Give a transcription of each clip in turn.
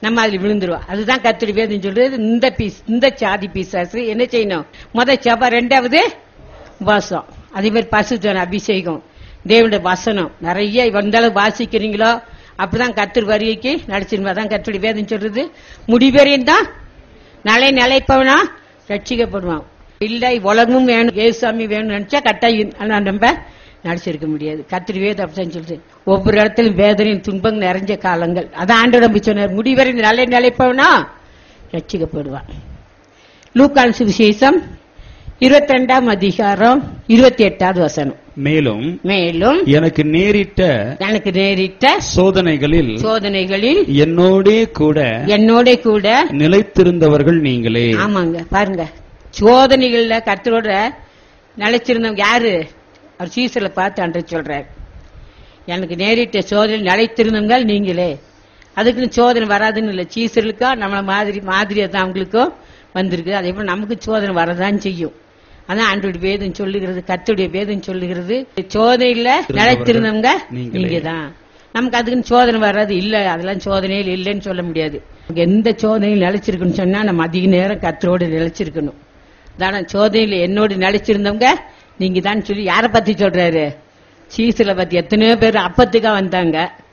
நம்ம அதுல விழுந்துருவோம் அதுதான் கத்திரி வேதம் சொல்றது இந்த பீஸ் இந்த சாதி பிசாசு என்ன செய்யணும் முத செப ரெண்டாவது வாசம் அதே மாதிரி பசுத்தன அபிஷேகம் தேவனுடைய வசனம் நிறைய எந்த அளவு வாசிக்கிறீங்களோ அப்படிதான் கத்திரி வருகைக்கு நடிச்சிருந்தா தான் கத்திரி வேதம் சொல்றது முடிவரையும் தான் நலை நிலைப்பவனா ரட்சிக்கப்படுவான் இல்லை உலகமும் வேணும் ஏசுசாமி வேணும்னு நினைச்சா கட்டாயம் ஆனா நம்ம நடிச்சிருக்க முடியாது கத்திரி வேதம் அப்படிதான் சொல்றது ஒவ்வொரு இடத்திலும் வேதனையும் துன்பம் நிறைஞ்ச காலங்கள் அதான் ஆண்டு நம்பி சொன்னார் முடிவரை நலை நிலைப்பவனா ரட்சிக்கப்படுவான் லூக்கான் சுவிசேஷம் இருபத்தி ரெண்டாம் அதிகாரம் இருபத்தி எட்டாவது வசனம் மேலும் மேலும் எனக்கு நேரிட்ட எனக்கு நேரிட்ட சோதனைகளில் சோதனைகளில் என்னோடே கூட என்னோட கூட நிலைத்திருந்தவர்கள் நீங்களே ஆமாங்க பாருங்க சோதனைகள்ல கர்த்தரோட நிலைச்சிருந்தவங்க யாரு அவர் சீசல பார்த்து அன்று சொல்றார் எனக்கு நேரிட்ட சோதனை நிலைத்திருந்தவங்க நீங்களே அதுக்குன்னு சோதனை வராதுன்னு இல்லை சீசர்களுக்கோ நம்மள மாதிரி மாதிரியா தான் அவங்களுக்கும் வந்திருக்கு அதே போல நமக்கு சோதனை வரதான் செய்யும் அதான் ஆண்டோட வேதம் சொல்லுகிறது கர்த்தருடைய வேதம் சொல்லுகிறது சோதனையில நிலைத்திருந்தவங்க நீங்களே. நீங்க தான் நமக்கு அதுக்குன்னு சோதனை வராது இல்ல அதெல்லாம் சோதனையில் இல்லைன்னு சொல்ல முடியாது நமக்கு எந்த சோதனையில் நிலைச்சிருக்குன்னு சொன்னா நம்ம அதிக நேரம் கத்தரோடு நிலைச்சிருக்கணும் தானே சோதனையில் என்னோடு நிலைச்சிருந்தவங்க நீங்க தான் சொல்லி யாரை பத்தி சொல்றாரு சீசில பத்தி எத்தனையோ பேர் அப்பத்துக்கா வந்தாங்க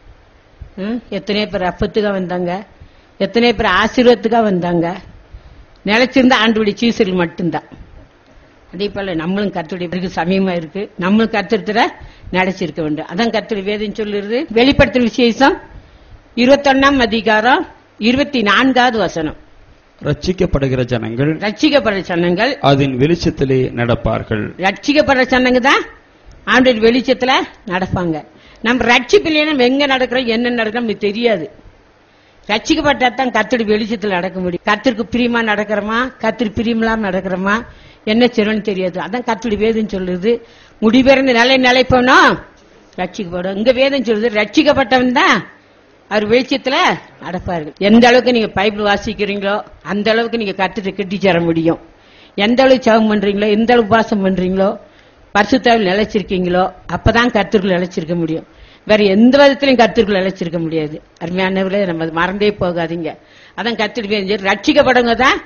ம்? எத்தனையோ பேர் அப்பத்துக்கா வந்தாங்க எத்தனையோ பேர் ஆசீர்வாதத்துக்கா வந்தாங்க நிலைச்சிருந்தா ஆண்டுபடி சீசல் மட்டும்தான் அதே போல நம்மளும் கத்துடைய பிறகு சமயமா இருக்கு நம்மளும் கத்துறதுல நினைச்சிருக்க வேண்டும் அதான் கத்துடைய வேதம் சொல்லுறது வெளிப்படுத்தல் விசேஷம் இருபத்தொன்னாம் அதிகாரம் இருபத்தி நான்காவது வசனம் ரட்சிக்கப்படுகிற ஜனங்கள் ரட்சிக்கப்படுற சனங்கள் அதன் வெளிச்சத்திலே நடப்பார்கள் ரட்சிக்கப்படுற சனங்க தான் ஆண்டோட வெளிச்சத்துல நடப்பாங்க நம்ம ரட்சிப்பில்லைன்னா நம்ம எங்க நடக்கிறோம் என்ன நடக்கிறோம் நமக்கு தெரியாது ரட்சிக்கப்பட்டா தான் கத்தடி வெளிச்சத்துல நடக்க முடியும் கத்திற்கு பிரியமா நடக்கிறோமா கத்திரி பிரியமில்லாம நடக்கிறோமா என்ன செய்யணும்னு தெரியாது அதான் கத்தடி வேதம் சொல்லுது முடிபிறந்த நிலை நிலைப்போனா ரட்சிக்கப்படும் இங்க வேதம் சொல்லுது ரட்சிக்கப்பட்டவன் தான் அவர் வெளிச்சத்துல நடப்பார்கள் எந்த அளவுக்கு நீங்க பைபிள் வாசிக்கிறீங்களோ அந்த அளவுக்கு நீங்க கத்துட்டு கட்டி சேர முடியும் எந்த அளவுக்கு ஜெபம் பண்றீங்களோ எந்த அளவுக்கு உபாசம் பண்றீங்களோ பரிசுத்தாவில் நிலைச்சிருக்கீங்களோ அப்பதான் கத்திற்குள் நிலைச்சிருக்க முடியும் வேற எந்த விதத்திலையும் கத்திற்குள் நிலைச்சிருக்க முடியாது அருமையானவர்களே நம்ம அதை மறந்தே போகாதீங்க அதான் கத்திட்டு ரட்சிக்கப்படவங்க தான்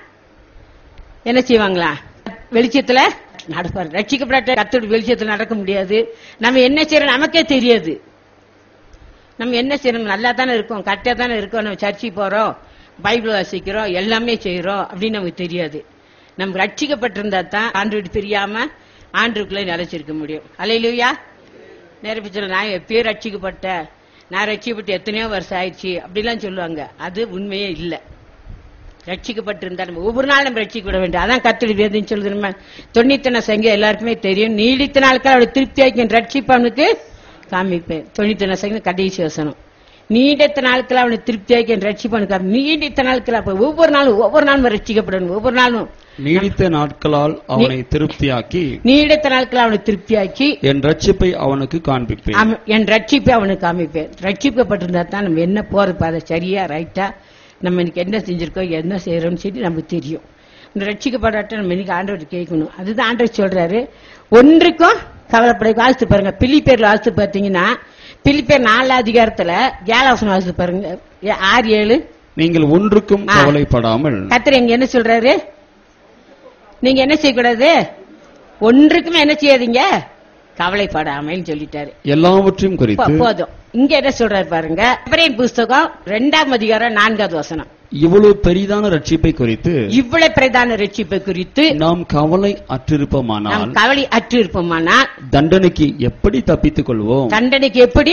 என்ன செய்வாங்களா வெளிச்சத்துல நடப்பாரு ரட்சிக்கப்பட்ட கத்தோட வெளிச்சத்துல நடக்க முடியாது நம்ம என்ன செய்யறோம் நமக்கே தெரியாது நம்ம என்ன செய்யணும் நல்லா தானே இருக்கோம் கரெக்டா தானே இருக்கோம் நம்ம சர்ச்சைக்கு போறோம் பைபிள் வாசிக்கிறோம் எல்லாமே செய்யறோம் அப்படின்னு நமக்கு தெரியாது நம்ம ரட்சிக்கப்பட்டிருந்தா தான் ஆண்டு தெரியாம ஆண்டுக்குள்ளே நிலைச்சிருக்க முடியும் அலையிலுயா நிறைய பேர் சொல்ல நான் எப்பயோ ரட்சிக்கப்பட்டேன் நான் ரட்சிக்கப்பட்டு எத்தனையோ வருஷம் ஆயிடுச்சு அப்படிலாம் சொல்லுவாங்க அது உண்மையே இல்லை ரட்சிக்கப்பட்டிருந்தா நம்ம ஒவ்வொரு நாளும் நம்ம ரட்சிக்கப்பட வேண்டும் அதான் கத்தடி வேதம் சொல்லுது நம்ம தொண்ணூத்தன சங்கம் எல்லாருக்குமே தெரியும் நீடித்த நாட்கள் அவருடைய திருப்தியாக்கின் ரட்சிப்பவனுக்கு காமிப்பேன் தொண்ணூத்தன சங்கம் கடைசி வசனம் நீடித்த நாட்கள் அவனை திருப்தியாக்கி என் ரட்சிப்பவனுக்கு காமி- நீடித்த நாட்கள் அப்ப ஒவ்வொரு நாளும் ஒவ்வொரு நாளும் ரட்சிக்கப்படணும் ஒவ்வொரு நாளும் நீடித்த நாட்களால் அவனை திருப்தியாக்கி நீடித்த நாட்கள் அவனை திருப்தியாக்கி என் ரட்சிப்பை அவனுக்கு காண்பிப்பேன் அவன் என் ரட்சிப்பை அவனுக்கு காமிப்பேன் ரட்சிக்கப்பட்டிருந்தா தான் நம்ம என்ன போறது பாதை சரியா ரைட்டா நம்ம இன்னைக்கு என்ன செஞ்சிருக்கோம் என்ன செய்யறோம்னு சொல்லி நமக்கு தெரியும் இந்த ரட்சிக்கப்படாட்ட நம்ம இன்னைக்கு ஆண்டவர் கேட்கணும் அதுதான் ஆண்டவர் சொல்றாரு ஒன்றுக்கும் கவலைப்பட வாசித்து பாருங்க பிலிப்பேர்ல வாசித்து பார்த்தீங்கன்னா பிலிப்பேர் நாலு அதிகாரத்துல ஏழாவசனம் வாசித்து பாருங்க ஏ- ஆறு ஏழு நீங்கள் ஒன்றுக்கும் ஆ. கவலைப்படாமல் கத்திர எங்க என்ன சொல்றாரு நீங்க என்ன செய்யக்கூடாது ஒன்றுக்குமே என்ன செய்யாதீங்க கவலைப்படாமல் சொல்லிட்டாரு எல்லாவற்றையும் போ- குறித்து போதும் இங்க என்ன சொல்றாரு பாருங்க எபிரேயர் புஸ்தகம் ரெண்டாம் அதிகாரம் நான்காவது வசனம் இவ்வளவு பெரிதான ரட்சிப்பை குறித்து இவ்வளவு பிரதான ரட்சிப்பை குறித்து நாம் கவலை அற்றிருப்போமானால் நாம் கவலை அற்று இருப்போமானா தண்டனைக்கு எப்படி தப்பித்துக் கொள்வோம் தண்டனைக்கு எப்படி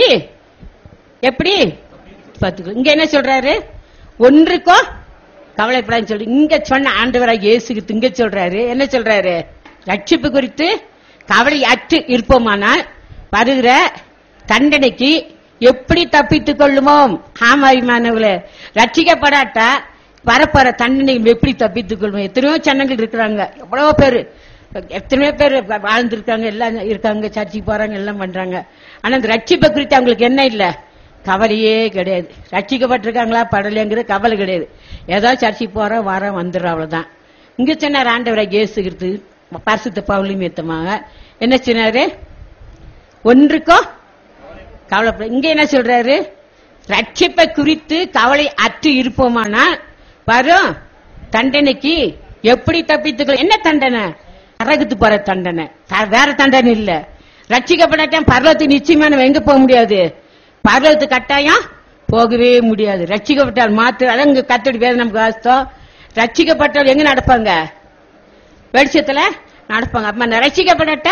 எப்படி பாத்துக்கோ இங்க என்ன சொல்றாரு ஒன்றுக்கோ கவலைப்படான்னு சொல்லி இங்க சொன்ன ஆண்டவராக இயேசுக்கு இங்க சொல்றாரு என்ன சொல்றாரு ரட்சிப்பு குறித்து கவலை அற்று இருப்போமானால் வருகிற தண்டனைக்கு எப்படி தப்பித்துக் கொள்ளுமோம் ஆமாரிமானவர்களே ரட்சிக்கப்படாட்டா வரப்போற தண்டனை எப்படி தப்பித்துக் கொள்வோம் எத்தனையோ சன்னங்கள் இருக்கிறாங்க எவ்வளவோ பேரு எத்தனையோ பேர் வாழ்ந்திருக்காங்க எல்லாம் இருக்காங்க சர்ச்சைக்கு போறாங்க எல்லாம் பண்றாங்க ஆனா இந்த ரட்சிப்பை குறித்து அவங்களுக்கு என்ன இல்ல கவலையே கிடையாது ரட்சிக்கப்பட்டிருக்காங்களா படலைங்கிற கவலை கிடையாது ஏதோ சர்ச்சைக்கு போறோம் வரோம் வந்துடுறோம் அவ்வளவுதான் இங்க சொன்னார் ஆண்டவரை கேசுகிறது பரிசுத்த பவுலியும் ஏத்தமாக என்ன சொன்னாரு ஒன்றுக்கோ கவலைப்பட இங்க என்ன சொல்றாரு ரட்சிப்பை குறித்து கவலை அற்று இருப்போமானால் வரும் தண்டனைக்கு எப்படி தப்பித்துக்கலாம் என்ன தண்டனை நரகத்து போற தண்டனை த- வேற தண்டனை இல்ல ரட்சிக்கப்படாட்டம் பர்வத்துக்கு நிச்சயமா நம்ம எங்க போக முடியாது பர்வத்து கட்டாயம் போகவே முடியாது ரட்சிக்கப்பட்டால் மாத்திரம் அதான் இங்க கத்தடி வேதம் நமக்கு வாஸ்தம் ரட்சிக்கப்பட்டால் எங்க நடப்பாங்க வெளிச்சத்துல நடப்பாங்க அப்ப ரட்சிக்கப்படட்ட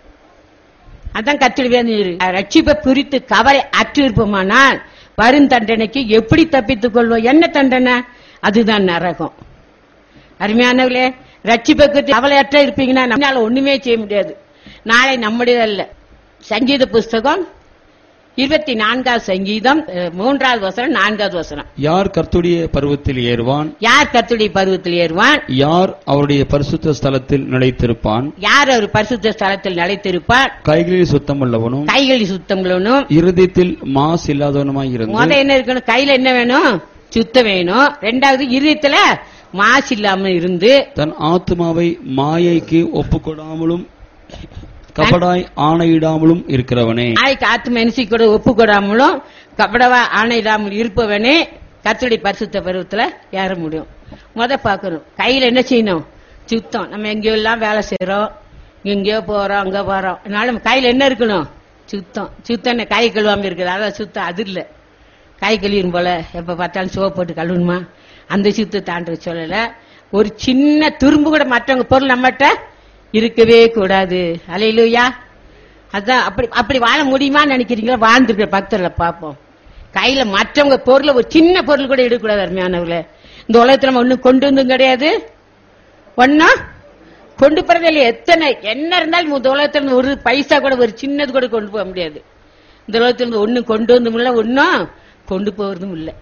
அதான் கத்திரி வேதம் ரட்சிப்பை குறித்து கவலை அற்று இருப்போமானால் வரும் தண்டனைக்கு எப்படி தப்பித்துக் கொள்வோம் என்ன தண்டனை அதுதான் நரகம் அருமையானவர்களே ரட்சிப்பை குறித்து கவலையற்ற இருப்பீங்கன்னா நம்மளால ஒண்ணுமே செய்ய முடியாது நாளை நம்முடையதல்ல சங்கீத புஸ்தகம் இருபத்தி நான்காவது சங்கீதம் அஹ், மூன்றாவது வசனம் நான்காவது வசனம் யார் கர்த்துடைய பருவத்தில் ஏறுவான் யார் கர்த்தருடைய பருவத்தில் ஏறுவான் யார் அவருடைய பரிசுத்த ஸ்தலத்தில் நிலைத்திருப்பான் யார் ஒரு பரிசுத்த ஸ்தலத்தில் நிலைத்திருப்பார் கைகளில் சுத்தமுள்ளவனும் கைகளில் சுத்தங்களும் இருதயத்தில் மாசு இல்லாதவனுமாய் இருந்து முத என்ன இருக்கணும் கையில என்ன வேணும் சுத்தம் வேணும் ரெண்டாவது இருதயத்துல மாசு இல்லாம இருந்து தன் ஆத்மாவை மாயைக்கு ஒப்புக்கொடாமலும் கபடாய் ஆணையிடாமலும் இருக்கிறவனே நாளைக்கு ஆத்ம மனசி கூட ஒப்பு கொடாமலும் கபடவா ஆணையிடாமல் இருப்பவனே கர்த்தருடைய பரிசுத்த பருவத்துல ஏற முடியும் முத பார்க்கணும் கையில என்ன செய்யணும் சுத்தம் நம்ம எங்கேயோ எல்லாம் வேலை செய்யறோம் எங்கேயோ போறோம் அங்க போறோம் அதனால நம்ம கையில என்ன இருக்கணும் சுத்தம் சுத்தம் என்ன கை கழுவாம இருக்குது அதான் சுத்தம் அது இல்ல கை கழுவிடும் போல எப்ப பார்த்தாலும் சோப்பு போட்டு கழுவணுமா அந்த சுத்தத்தை தாண்ட சொல்லல ஒரு சின்ன துரும்பு கூட மற்றவங்க பொருள் நம்மகிட்ட இருக்கவே கூடாது அலையிலுயா அதான் அப்படி அப்படி வாழ முடியுமான்னு நினைக்கிறீங்களா வாழ்ந்துருக்கிற பக்தர்களை பார்ப்போம் கையில மற்றவங்க பொருளை ஒரு சின்ன பொருள் கூட எடுக்கக்கூடாது அருமையானவர்களே இந்த உலகத்துல நம்ம ஒண்ணும் கொண்டு வந்தும் கிடையாது ஒன்னும் கொண்டு போறது இல்லை எத்தனை என்ன இருந்தாலும் இந்த உலகத்துல இருந்து ஒரு பைசா கூட ஒரு சின்னது கூட கொண்டு போக முடியாது இந்த உலகத்துல இருந்து ஒண்ணும் கொண்டு வந்தும் இல்ல ஒன்னும் கொண்டு போறதும் இல்லை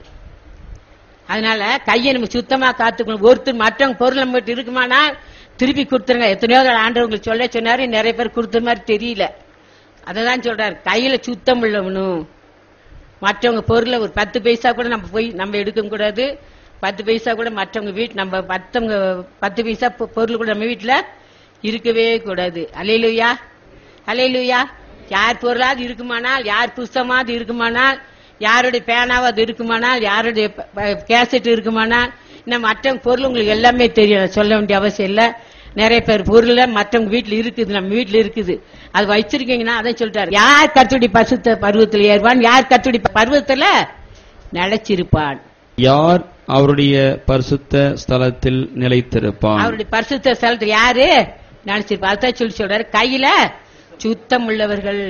அதனால கையை நம்ம சுத்தமா காத்துக்கணும் ஒருத்தர் மற்றவங்க பொருள் நம்ம கிட்ட இருக்குமானா திருப்பி கொடுத்துருங்க எத்தனையோ தடவை ஆண்டவங்களுக்கு சொல்ல சொன்னாரு நிறைய பேர் கொடுத்த மாதிரி தெரியல அததான் சொல்றாரு கையில சுத்தம் உள்ளவனும் மற்றவங்க பொருளை ஒரு பத்து பைசா கூட நம்ம போய் நம்ம எடுக்க கூடாது பத்து பைசா கூட மற்றவங்க வீட்டு நம்ம மத்தவங்க பத்து பைசா பொ- பொருள் கூட நம்ம வீட்டுல இருக்கவே கூடாது அலையிலுயா அலையிலுயா யார் பொருளாவது இருக்குமானால் யார் புஸ்தமாவது இருக்குமானால் யாருடைய பேனாவது இருக்குமானால் யாருடைய ப- ப- கேசட் இருக்குமானால் இன்னும் மற்றவங்க பொருள் உங்களுக்கு எல்லாமே தெரியும் நான் சொல்ல வேண்டிய அவசியம் இல்ல நிறைய பேர் பொருள் மற்றவங்க வீட்டுல இருக்குது நம்ம வீட்டுல இருக்குது அது வச்சிருக்கீங்கன்னா அதான் சொல்லிட்டாரு யார் கத்துடி பசுத்த பருவத்தில் ஏறுவான் யார் கத்துடி பருவத்துல நிலைச்சிருப்பான் யார் அவருடைய பரிசுத்த ஸ்தலத்தில் நிலைத்திருப்பான் அவருடைய பரிசுத்த ஸ்தலத்தில் யாரு நினைச்சிருப்பா அதான் சொல்லி சொல்றாரு கையில சுத்தம் உள்ளவர்கள்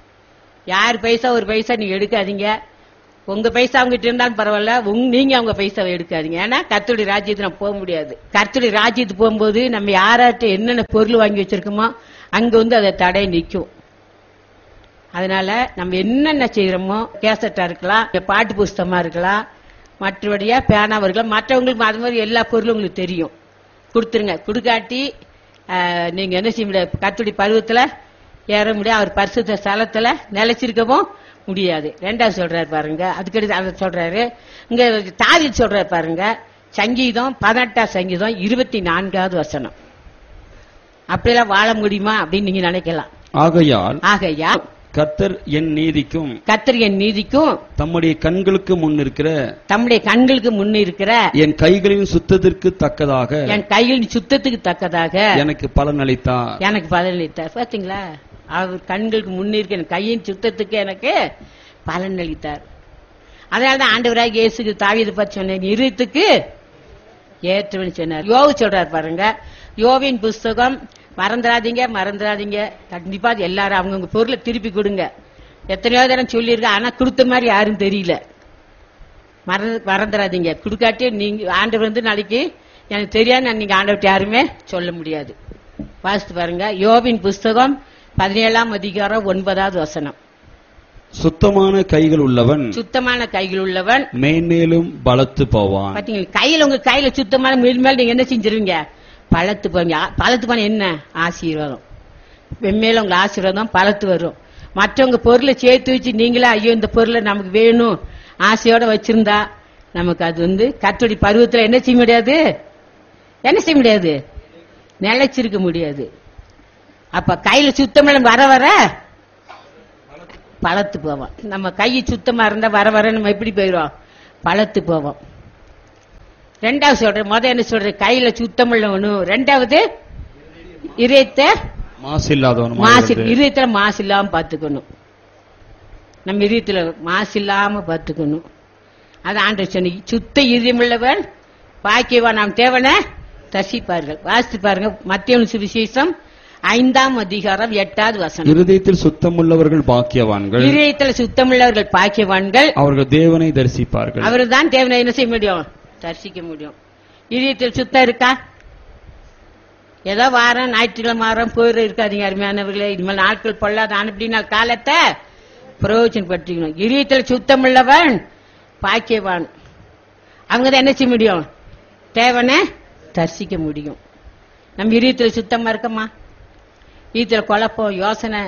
யார் பைசா ஒரு பைசா நீங்க எடுக்காதீங்க உங்க பைசா அவங்ககிட்ட இருந்தாலும் பரவாயில்ல உங்க நீங்க அவங்க பைசாவை எடுக்காதீங்க ஏன்னா கர்த்தருடைய ராஜ்யத்துக்கு நம்ம போக முடியாது கர்த்தருடைய ராஜ்யத்துக்கு போகும்போது நம்ம யாராட்ட என்னென்ன பொருள் வாங்கி வச்சிருக்கோமோ அங்க வந்து அதை தடை நிக்கும் அதனால நம்ம என்னென்ன செய்யறோமோ கேசட்டா இருக்கலாம் இல்ல பாட்டு புஸ்தகமா இருக்கலாம் மற்றபடியா பேனாவா இருக்கலாம் மற்றவங்களுக்கு அது மாதிரி எல்லா பொருளும் உங்களுக்கு தெரியும் கொடுத்துருங்க கொடுக்காட்டி ஆஹ், நீங்க என்ன செய்ய முடியாது கத்துடி பருவத்துல ஏற முடியாது அவர் பரிசுத்த ஸ்தலத்துல நிலைச்சிருக்கவும் முடியாது ரெண்டாவது சொல்றாரு பாருங்க அதுக்கடுத்து அதை சொல்றாரு இங்க தாவி சொல்றாரு பாருங்க சங்கீதம் பதினெட்டாம் சங்கீதம் இருபத்தி நான்காவது வசனம் அப்படியெல்லாம் வாழ முடியுமா அப்படின்னு நீங்க நினைக்கலாம் ஆகையால் ஆகையா கர்த்தர் என் நீதிக்கும் கத்திரியின் நீதிக்கும் தம்முடைய கண்களுக்கு முன் இருக்கிற தம்முடைய கண்களுக்கு முன்ன இருக்கிற என் கைகளின் சுத்தத்திற்கு தக்கதாக என் கையில் சுத்தத்துக்கு தக்கதாக எனக்கு பலன் அளித்தார் எனக்கு பலனளித்தார் பாத்தீங்களா அவர் கண்களுக்கு முன்னிருக்க என் கையின் சுத்தத்துக்கு எனக்கு பலன் அளித்தார் அதனாலதான் ஆண்டவராக இயேசுக்கு தாவீது பற்றி சொன்னேன் இருத்துக்கு ஏற்றவன் சொன்னார் யோவு சொல்றார் பாருங்க யோவின் புஸ்தகம் மறந்துடாதீங்க மறந்துடாதீங்க கண்டிப்பா அது எல்லாரும் அவங்கவுங்க பொருளை திருப்பி கொடுங்க எத்தனையோ தரம் சொல்லியிருக்கேன் ஆனா கொடுத்த மாதிரி யாரும் தெரியல மறந்து மறந்துடாதீங்க கொடுக்காட்டி நீங்க ஆண்டவர் வந்து நாளைக்கு எனக்கு தெரியாது நீங்க ஆண்டவர்கிட்ட யாருமே சொல்ல முடியாது வாசித்து பாருங்க யோபின் புஸ்தகம் பதினேழாம் அதிகாரம் ஒன்பதாவது வசனம் சுத்தமான கைகள் உள்ளவன் சுத்தமான கைகள் உள்ளவன் மேன்மேலும் பலத்து போவான் பாத்தீங்களா கையில உங்க கையில சுத்தமான மேல் மேல் நீங்க என்ன செஞ்சிருவீங்க பழத்து போவீங்க ஆ- பழத்து போன என்ன ஆசீர்வாதம் வெம்மேல உங்க ஆசீர்வாதம் பழத்து வரும் மற்றவங்க பொருளை சேர்த்து வச்சு நீங்களே ஐயோ இந்த பொருளை நமக்கு வேணும் ஆசையோட வச்சிருந்தா நமக்கு அது வந்து கத்தோடி பருவத்துல என்ன செய்ய முடியாது என்ன செய்ய முடியாது நிலைச்சிருக்க முடியாது அப்ப கையில சுத்தம் வர வர பழத்து போவோம் நம்ம கை சுத்தமா இருந்தா வர வர நம்ம எப்படி போயிடுவோம் பழத்து போவோம் ரெண்டாவது சொல்றேன் முத என்ன சொல்றேன் கையில சுத்தமுள்ள ஒண்ணு ரெண்டாவது இதயத்தை மாசு இல்லாதவன் மாசு இதயத்துல மாசு இல்லாம பாத்துக்கணும் நம்ம இதயத்துல மாசு இல்லாம பாத்துக்கணும் அது ஆண்டு சொன்ன சுத்த இதயமுள்ளவன் பாக்கியவான் நாம் தேவனை தரிசிப்பார்கள் வாசித்து பாருங்க மத்திய சுவிசேஷம் ஐந்தாம் அதிகாரம் எட்டாவது வசனம் இருதயத்தில் சுத்தமுள்ளவர்கள் பாக்கியவான்கள் இதயத்துல சுத்தமுள்ளவர்கள் பாக்கியவான்கள் அவர்கள் தேவனை தரிசிப்பார்கள் அவர்தான் தான் தேவனை என்ன செய்ய முடியும் தரிசிக்க முடியும் இதயத்தில் சுத்தம் இருக்கா ஏதோ வாரம் ஞாயிற்றுக்கிழமை வாரம் போயிரு இருக்காதீங்க அருமையானவர்களே இனிமேல் நாட்கள் பொல்லாத அனுப்பினா காலத்தை பிரயோஜனப்படுத்திக்கணும் இதயத்தில் சுத்தம் உள்ளவன் பாக்கியவான் அவங்க தான் என்ன செய்ய முடியும் தேவனை தரிசிக்க முடியும் நம்ம இதயத்தில் சுத்தமா இருக்கமா இதயத்தில் குழப்பம் யோசனை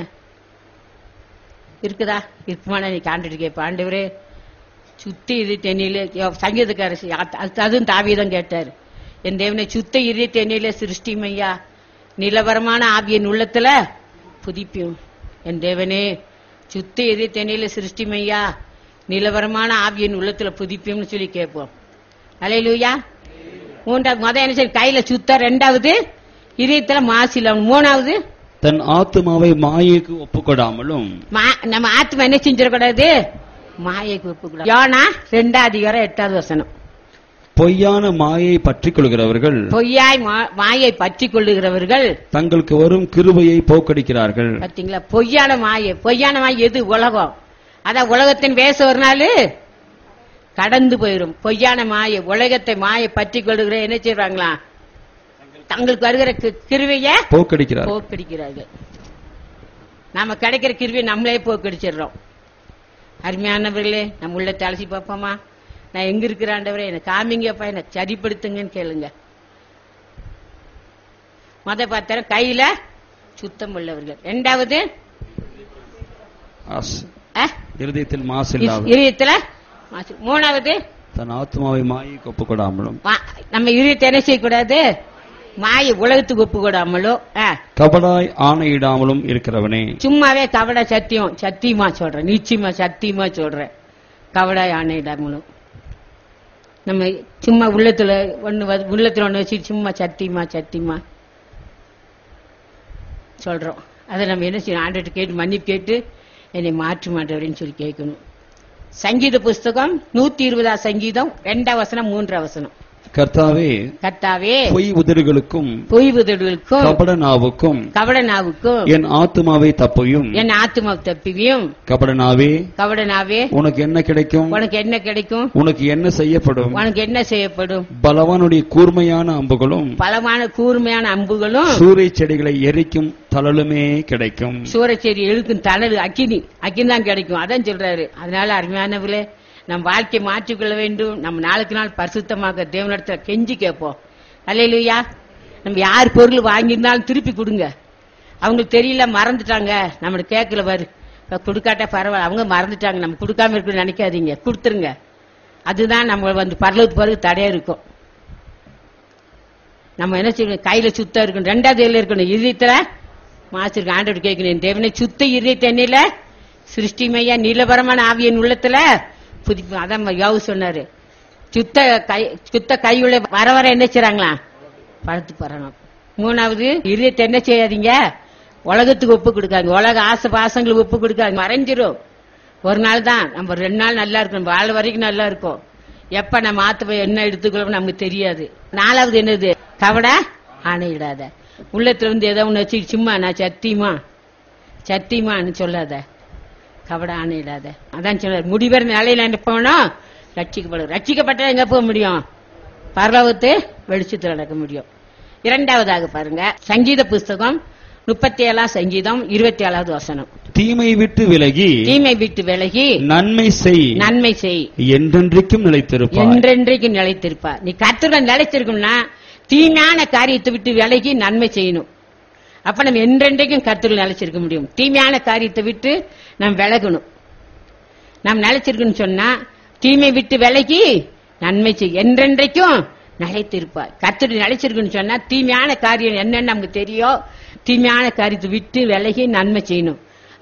இருக்குதா இருக்குமானா நீ காண்டுட்டு கேட்ப ஆண்டவரே சுத்தி இரு தென்னிலே சங்கீதக்காரசி அதுவும் தாவியதான் கேட்டார் என் தேவனை சுத்த இரு தென்னிலே சிருஷ்டிமையா நிலவரமான ஆவியின் உள்ளத்துல புதிப்பியும் என் தேவனே சுத்த இரு தென்னிலே சிருஷ்டிமையா நிலவரமான ஆவியின் உள்ளத்துல புதிப்பியும்னு சொல்லி கேட்போம் அலையிலுயா மூன்றாவது மொதல் என்ன செய்ய கையில சுத்த ரெண்டாவது இதயத்துல மாசில மூணாவது தன் ஆத்துமாவை மாயைக்கு ஒப்புக்கொடாமலும் மா- நம்ம ஆத்மா என்ன செஞ்சிடக்கூடாது மாயைக்கு ஒப்புக்கூடாது யோனா ரெண்டாவது அதிகாரம் எட்டாவது வசனம் பொய்யான மாயை பற்றிக் கொள்கிறவர்கள் பொய்யாய் மா- மாயை பற்றி கொள்ளுகிறவர்கள் தங்களுக்கு வரும் கிருபையை போக்கடிக்கிறார்கள் பாத்தீங்களா பொய்யான மாயை பொய்யான மாயை எது உலகம் அதான் உலகத்தின் வேச ஒரு நாள் கடந்து போயிரும் பொய்யான மாயை உலகத்தை மாயை பற்றி கொள்ளுகிற என்ன செய்வாங்களா தங்களுக்கு வருகிற கி- கிருபைய போக்கடிக்கிறார்கள் போக்கடிக்கிறார்கள் நாம கிடைக்கிற கிருவியை நம்மளே போக்கடிச்சிடுறோம் அருமையானவர்களே நம்ம உள்ள அலசி பார்ப்போமா நான் எங்க இருக்கிறாண்டவரே எனக்கு காமிங்கப்பா எனக்கு சரிப்படுத்துங்கன்னு கேளுங்க மொத பார்த்தார கையில சுத்தம் உள்ளவர்கள் ரெண்டாவது ஆஸ். அஹ், இருதயத்தில் மாசு இல்லாத இதயத்துல மாசு. மூணாவது தன் ஆத்மாவை மாயைக்கு ஒப்புக்கொடாமலும் மா- நம்ம இதயத்தை என்ன செய்யக்கூடாது மாய உலகத்துக்கு ஒப்பு கூடாமலோ அஹ், கபடாய் ஆணையிடாமலும் இருக்கிறவனே சும்மாவே கவட சத்தியம் சத்தியமா சொல்றேன் நிச்சயமா சத்தியமா சொல்றேன் கவட ஆணையிடாமலும் நம்ம சும்மா உள்ளத்துல ஒண்ணு வந்து- உள்ளத்துல ஒண்ணு வச்சு சும்மா சத்தியமா சத்தியமா சொல்றோம் அதை நம்ம என்ன செய்யணும் ஆண்டுகிட்ட கேட்டு மன்னிப்பு கேட்டு என்னை மாற்று மாட்டவரேன்னு சொல்லி கேட்கணும் சங்கீத புஸ்தகம் நூத்தி இருபதாம் சங்கீதம் ரெண்டாம் வசனம் மூன்றாம் வசனம் கர்த்தாவே கர்த்தாவே பொய் உதடுகளுக்கும் பொய் புதர்களுக்கும் கபட நாவுக்கும் கவட நாவுக்கும் என் ஆத்துமாவை தப்பையும் என் ஆத்மா தப்பியும் கபட நாவே கவட நாவே உனக்கு என்ன கிடைக்கும் உனக்கு என்ன கிடைக்கும் உனக்கு என்ன செய்யப்படும் உனக்கு என்ன செய்யப்படும் பலவானுடைய கூர்மையான அம்புகளும் பலமான கூர்மையான அம்புகளும் சூறை செடிகளை எரிக்கும் தளலுமே கிடைக்கும் சூரச்சேரி எழுக்கும் தணல் அக்கினி அக்கினி தான் கிடைக்கும் அதான் சொல்றாரு அதனால அருமையானவர்களே நம் வாழ்க்கையை மாற்றிக்கொள்ள வேண்டும் நம்ம நாளுக்கு நாள் பரிசுத்தமாக தேவனிடத்துல கெஞ்சி கேட்போம் அல்லையா நம்ம யார் பொருள் வாங்கியிருந்தாலும் திருப்பி கொடுங்க அவங்களுக்கு தெரியல மறந்துட்டாங்க நம்மள கேட்கல பாரு இப்ப கொடுக்காட்டா பரவாயில்ல அவங்க மறந்துட்டாங்க நம்ம கொடுக்காம இருக்குன்னு நினைக்காதீங்க கொடுத்துருங்க அதுதான் நம்ம வந்து பரலவுக்கு பிறகு தடையா இருக்கும் நம்ம என்ன செய்யணும் கையில சுத்தம் இருக்கணும் ரெண்டாவது கையில இருக்கணும் இதயத்துல மாசிருக்கு ஆண்டோடு கேட்கணும் என் தேவனை சுத்த இதயத்தை எண்ணில சிருஷ்டிமையா நீலபரமான ஆவியின் உள்ளத்துல புதுப்பு அதான் யோவு சொன்னாரு சுத்த கை சுத்த கையுள்ள வர வர என்ன செய்றாங்களா பழுத்து போறாங்க மூணாவது இதயத்தை என்ன செய்யாதீங்க உலகத்துக்கு ஒப்பு கொடுக்காங்க உலக ஆசை பாசங்களுக்கு ஒப்பு கொடுக்காங்க மறைஞ்சிரும் ஒரு நாள் தான் நம்ம ரெண்டு நாள் நல்லா இருக்கும் வாழ வரைக்கும் நல்லா இருக்கும் எப்ப நம்ம ஆத்து என்ன எடுத்துக்கிறோம் நமக்கு தெரியாது நாலாவது என்னது கவட ஆணையிடாத உள்ளத்துல இருந்து ஏதோ ஒண்ணு வச்சு சும்மா நான் சத்தியமா சத்தியமான்னு சொல்லாத கவட ஆணையிடாத அதான் சொல்றாரு முடிவர நிலையில என்ன போனோம் ரட்சிக்கப்படும் ரட்சிக்கப்பட்டா எங்க போக முடியும் பரலோகத்து வெளிச்சத்தில் நடக்க முடியும் இரண்டாவதாக பாருங்க சங்கீத புஸ்தகம் முப்பத்தி ஏழாம் சங்கீதம் இருபத்தி ஏழாவது வசனம் தீமை விட்டு விலகி தீமை விட்டு விலகி நன்மை செய் நன்மை செய் என்றென்றைக்கும் நிலைத்திருப்பாய் என்றென்றைக்கு நிலைத்திருப்பார் நீ கத்துடன் நிலைத்திருக்கணும்னா தீமையான காரியத்தை விட்டு விலகி நன்மை செய்யணும் அப்ப நம்ம என்றென்றைக்கும் கத்துடன் நிலைச்சிருக்க முடியும் தீமையான காரியத்தை விட்டு நாம் விலகணும் நாம் நிலைச்சிருக்கணும் சொன்னா தீமை விட்டு விலகி நன்மை செய் என்றென்றைக்கும் நிலைத்திருப்பார் கத்துடன் நிலைச்சிருக்குன்னு சொன்னா தீமையான காரியம் என்னன்னு நமக்கு தெரியும் தீமையான காரியத்தை விட்டு விலகி நன்மை செய்யணும்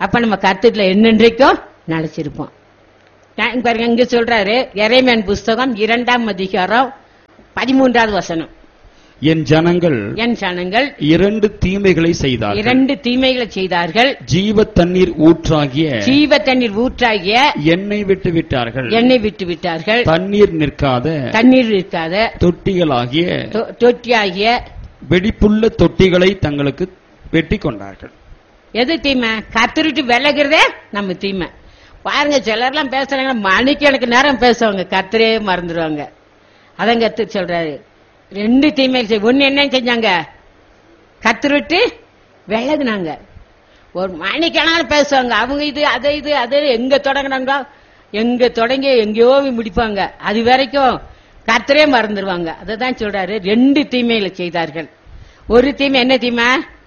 அப்ப நம்ம கத்துட்டுல என்னென்றைக்கும் நினைச்சிருப்போம் நான் இங்க பாருங்க இங்க சொல்றாரு இறைமேன் புஸ்தகம் இரண்டாம் அதிகாரம் பதிமூன்றாவது வசனம் என் ஜனங்கள் என் சனங்கள் இரண்டு தீமைகளை செய்தார்கள் இரண்டு தீமைகளை செய்தார்கள் ஜீவ தண்ணீர் ஊற்றாகிய ஜீவ தண்ணீர் ஊற்றாகிய எண்ணெய் விட்டு விட்டார்கள் எண்ணெய் விட்டு விட்டார்கள் தண்ணீர் நிற்காத தண்ணீர் இருக்காத தொட்டிகளாகிய தொ- தொட்டியாகிய வெடிப்புள்ள தொட்டிகளை தங்களுக்கு வெட்டி கொண்டார்கள் எது தீமை கத்துருட்டு விலகிறதே நம்ம தீமை பாருங்க சிலர்லாம் பேசுறாங்க மணிக்கு எனக்கு நேரம் பேசுவாங்க கத்துரே மறந்துடுவாங்க அதான் கத்து சொல்றாரு ரெண்டு தீமை செய் ஒன்னு என்ன செஞ்சாங்க கத்துருட்டு விலகுனாங்க ஒரு மணிக்கணாலும் பேசுவாங்க அவங்க இது அதை இது அது எங்க தொடங்கினாங்க எங்க தொடங்கி எங்கேயோ போய் முடிப்பாங்க அது வரைக்கும் கத்தரே மறந்துடுவாங்க அதை தான் சொல்றாரு ரெண்டு தீமையில செய்தார்கள் ஒரு தீமை என்ன தீமை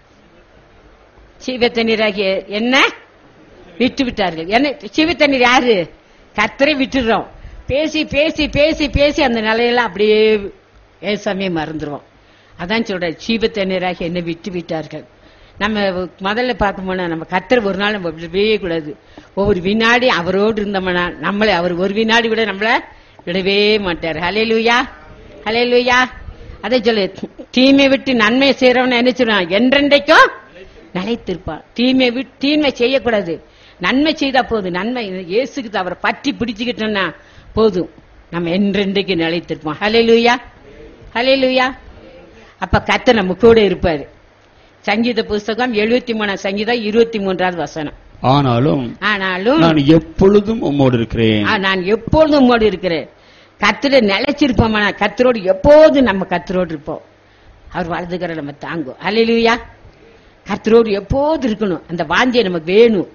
சீவ தண்ணீராகிய என்ன விட்டு விட்டார்கள் என்ன சீவ தண்ணீர் யாரு கத்தரை விட்டுடுறோம் பேசி பேசி பேசி பேசி அந்த நிலையெல்லாம் அப்படியே ஏசாமியை மறந்துடுவோம் அதான் சொல்றாரு சீவ தண்ணீராகி என்ன விட்டு விட்டார்கள் நம்ம முதல்ல பார்த்தோம்னா நம்ம கத்தர் ஒரு நாள் நம்ம விடவே கூடாது ஒவ்வொரு வினாடி அவரோடு இருந்தோம்னா நம்மளை அவர் ஒரு வினாடி கூட நம்மள விடவே மாட்டார் ஹலே லூயா ஹலே லூயா அதை சொல்லு தீமை விட்டு நன்மை செய்யறவன என்ன சொல்றான் என்றென்றைக்கும் நிலைத்திருப்பான் தீமை விட்டு தீமை செய்யக்கூடாது நன்மை செய்தா போதும் நன்மை இயேசுக்கு அவரை பற்றி பிடிச்சுக்கிட்டோம்னா போதும் நம்ம என்றென்றைக்கு நிலைத்திருப்போம் ஹலே லூயா ஹலே லூயா அப்ப கத்த நம்ம கூட இருப்பாரு சங்கீத புஸ்தகம் எழுபத்தி மூணாம் சங்கீதம் இருபத்தி மூன்றாவது வசனம் ஆனாலும் ஆனாலும் நான் எப்பொழுதும் உம்மோடு இருக்கிறேன் ஆ, நான் எப்பொழுதும் உம்மோடு இருக்கிறேன் கத்திர நிலைச்சிருப்போம் கத்தரோடு எப்போதும் நம்ம கத்தரோடு இருப்போம் அவர் வலதுகிற நம்ம தாங்கும் அலையிலுயா கத்தரோடு எப்போதும் இருக்கணும் அந்த வாஞ்சியை நமக்கு வேணும்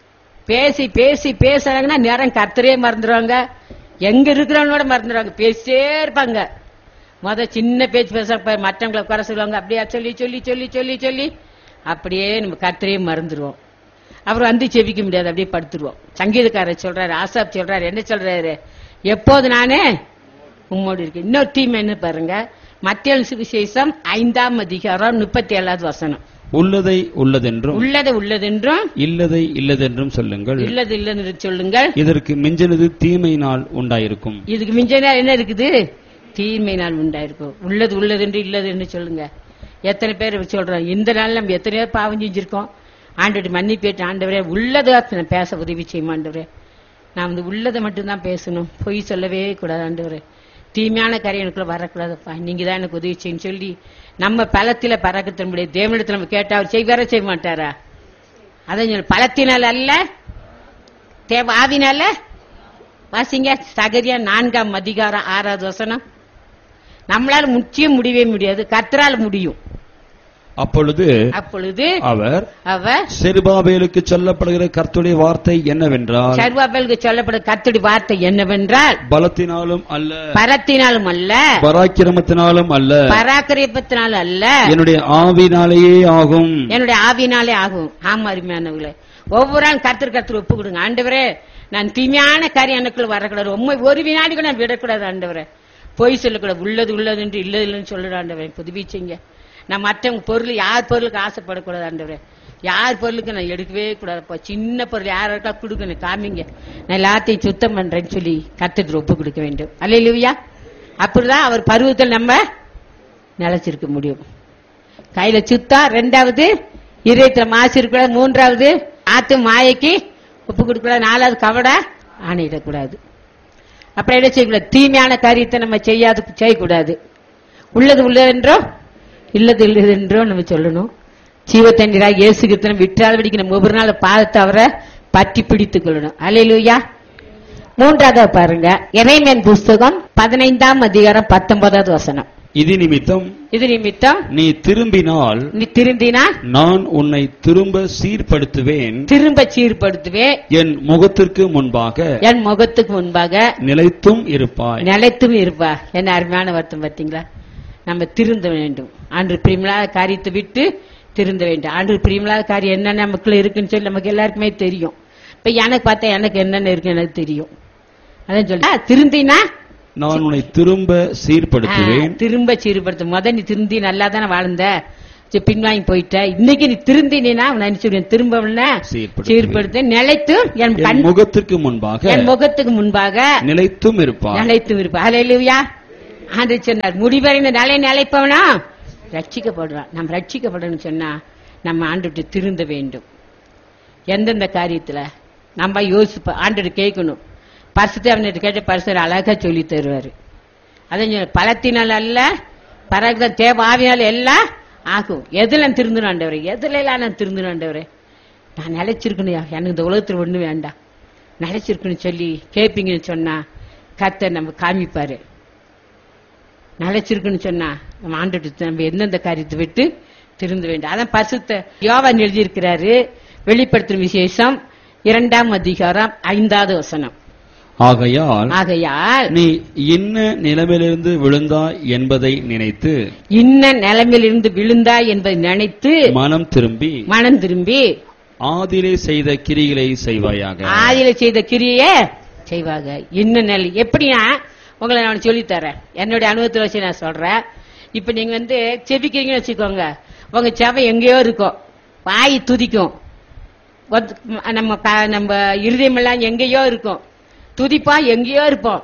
பேசி பேசி பேசுறாங்கன்னா நேரம் கத்தரே மறந்துடுவாங்க எங்க இருக்கிறவனோட மறந்துடுவாங்க பேசிட்டே இருப்பாங்க முத சின்ன பேச்சு பேச மற்றவங்களை குறை சொல்லுவாங்க அப்படியே சொல்லி சொல்லி சொல்லி சொல்லி சொல்லி அப்படியே நம்ம கத்தரையே மறந்துடுவோம் அவர் வந்து செவிக்க முடியாது அப்படியே படுத்துருவோம் சங்கீதக்காரர் சொல்றாரு ஆசாப் சொல்றாரு என்ன சொல்றாரு எப்போது நானே உம்மோடு இருக்கு இன்னொரு தீமை என்ன பாருங்க மத்திய சுவிசேஷம் ஐந்தாம் அதிகாரம் முப்பத்தி ஏழாவது வசனம் உள்ளதை உள்ளதென்றும் உள்ளது உள்ளதென்றும் இல்லதை இல்லதென்றும் சொல்லுங்கள் இல்லது இல்லது சொல்லுங்கள் இதற்கு மிஞ்சினது தீமையினால் உண்டாயிருக்கும் இதுக்கு மிஞ்சினா என்ன இருக்குது தீமை நாள் உண்டாயிருக்கும் உள்ளது உள்ளது என்று இல்லது என்று சொல்லுங்க எத்தனை பேர் சொல்றோம் இந்த நாள் நம்ம எத்தனையோ பாவம் செஞ்சிருக்கோம் ஆண்டோட மன்னிப்பேட்டு ஆண்டவரே உள்ளதை நான் பேச உதவி செய்யும் ஆண்டவரே நான் வந்து உள்ளதை மட்டும்தான் பேசணும் பொய் சொல்லவே கூடாது ஆண்டவரே தீமையான கரை எனக்குள்ள வரக்கூடாதுப்பா நீங்க தான் எனக்கு உதவி செய்யும் சொல்லி நம்ம பலத்தில பறக்க முடியாது தேவனிடத்துல நம்ம கேட்டா அவர் செய்வார செய்ய மாட்டாரா அதான் சொல்லு, பலத்தினால் அல்ல தேவ ஆவினால வாசிங்க சகரியா நான்காம் அதிகாரம் ஆறாவது வசனம் நம்மளால முற்றியும் முடியவே முடியாது கர்த்தரால முடியும் அப்பொழுது அப்பொழுது அவர் அவர் செருபாபேலுக்கு சொல்லப்படுகிற கர்த்துடைய வார்த்தை என்னவென்றால் சர்வாபலுக்கு சொல்லப்படும் கர்த்தடி வார்த்தை என்னவென்றால் பலத்தினாலும் அல்ல பரத்தினாலும் அல்ல பராக்கிரமத்தினாலும் அல்ல பராக்கிரமத்தினாலும் அல்ல என்னுடைய ஆவினாலேயே ஆகும் என்னுடைய ஆவினாலே ஆகும் ஆமா அருமையானவங்களே ஒவ்வொரு நாள் கர்த்தர் கர்த்தர் ஒப்பு கொடுங்க ஆண்டவரே நான் தீமையான காரியம் எனக்குள்ள வரக்கூடாது உண்மை ஒரு வினாடி கூட நான் விடக்கூடாது ஆண்டவரே பொய் சொல்லக்கூடாது உள்ளது உள்ளது என்று இல்லது இல்லைன்னு சொல்லுற ஆண்டவரே புதுவி செய்யுங்க நான் மற்றவங்க பொருள் யார் பொருளுக்கு ஆசைப்படக்கூடாது ஆண்டவரே யார் பொருளுக்கு நான் எடுக்கவே கூடாதுப்பா சின்ன பொருள் யாருக்கா கொடுக்கணும் காமிங்க நான் எல்லாத்தையும் சுத்தம் பண்றேன்னு சொல்லி கத்துட்டு ஒப்பு கொடுக்க வேண்டும் அல்லையா அப்படிதான் அவர் பருவத்தில் நம்ம நிலைச்சிருக்க முடியும் கையில சுத்தா ரெண்டாவது இதயத்துல மாசு இருக்கக்கூடாது மூன்றாவது ஆத்து மாயைக்கு உப்பு கொடுக்கக்கூடாது நாலாவது கவட ஆணையிடக்கூடாது அப்புறம் என்ன செய்யக்கூடாது தீமையான காரியத்தை நம்ம செய்யாது செய்யக்கூடாது உள்ளது உள்ளதென்றோ இல்லது இல்லதென்றோ நம்ம சொல்லணும் ஜீவத்தண்ணீராக இயேசு கிருத்தனம் விட்டால் வெடிக்க நம்ம ஒவ்வொரு நாள் பாதத்தை அவரை பற்றி பிடித்துக் கொள்ளணும் அலையிலுயா மூன்றாவது பாருங்க இறைமேன் புஸ்தகம் பதினைந்தாம் அதிகாரம் பத்தொன்பதாவது வசனம் இது நிமித்தம் இது நிமித்தம் நீ திரும்பினால் நீ திருந்தினா நான் உன்னை திரும்ப சீர்படுத்துவேன் திரும்ப சீர்படுத்துவே என் முகத்திற்கு முன்பாக என் முகத்துக்கு முன்பாக நிலைத்தும் இருப்பாய் நிலைத்தும் இருப்பா என்ன அருமையான வருத்தம் பார்த்தீங்களா நம்ம திருந்த வேண்டும் ஆண்டு பிரியமில்லாத காரியத்தை விட்டு திருந்த வேண்டும் ஆண்டு பிரியமில்லாத காரியம் என்னென்ன நமக்குள்ள இருக்குன்னு சொல்லி நமக்கு எல்லாருக்குமே தெரியும் இப்ப எனக்கு பார்த்தா எனக்கு என்னென்ன இருக்கு எனக்கு தெரியும் அதான் சொல்ல திருந்தினா நான் உன்னை திரும்ப சீர்படுத்துவேன் ஆ, திரும்ப சீர்படுத்தும் முத நீ திருந்தி நல்லா தானே வாழ்ந்த சரி, பின்வாங்கி போயிட்ட இன்னைக்கு நீ திருந்தினா நான் என்ன சொல்றேன் திரும்ப உன்னை சீர்படுத்துவேன். சீர்படுத்த நிலைத்து என் என் கண் முகத்திற்கு முன்பாக என் முகத்துக்கு முன்பாக நிலைத்தும் இருப்பாய் நிலைத்து இருப்பா ஹalleluya ஆண்டு சொன்னார் முடிவரை இந்த நிலை நிலைப்பவனா ரட்சிக்கப்படுறான் நம்ம ரட்சிக்கப்படணும்னு சொன்னா நம்ம ஆண்டுட்டு திருந்த வேண்டும் எந்தெந்த காரியத்துல நம்ம யோசிப்போம் ஆண்டு கேட்கணும் பரிசுத்தை அவன்கிட்ட கேட்ட பரிசர் அழகா சொல்லி தருவாரு அதான் சொன்னேன், பலத்தினால் அல்ல பரக தேவ ஆவியால் எல்லாம் ஆகும் எதுல நான் திருந்தணும் ஆண்டவரே எதுல எல்லாம் நான் திருந்தணும் ஆண்டவரே நான் நிலைச்சிருக்கணும் எனக்கு இந்த உலகத்துல ஒண்ணு வேண்டாம் நிலைச்சிருக்குன்னு சொல்லி கேட்பீங்கன்னு சொன்னா கர்த்தர் நம்ம காமிப்பாரு நிலைச்சிருக்குன்னு சொன்னா நம்ம ஆண்டுட்டு நம்ம எந்தெந்த காரியத்தை விட்டு திருந்த வேண்டும் அதான் பரிசுத்த யோவான் எழுதியிருக்கிறாரு வெளிப்படுத்தும் விசேஷம் இரண்டாம் அதிகாரம் ஐந்தாவது வசனம் ஆகையால் ஆகையால் நீ என்ன நிலைமையிலிருந்து விழுந்தாய் என்பதை நினைத்து இன்ன நிலைமையிலிருந்து விழுந்தாய் என்பதை நினைத்து மனம் திரும்பி மனம் திரும்பி ஆதிலே செய்த கிரிகளை செய்வாயாக ஆதியில செய்த கிரியே செய்வாங்க இன்னும் நிலை எப்படின்னா உங்களை நான் சொல்லித் தரேன் என்னுடைய அனுபவத்தை வச்சு நான் சொல்றேன் இப்ப நீங்க வந்து செபிக்கிறீங்கன்னு வச்சுக்கோங்க உங்க செவை எங்கேயோ இருக்கும் வாய் துதிக்கும் ஒத்- நம்ம க- நம்ம இருதயமெல்லாம் எங்கேயோ இருக்கும் துதிப்பா எங்கேயோ இருப்போம்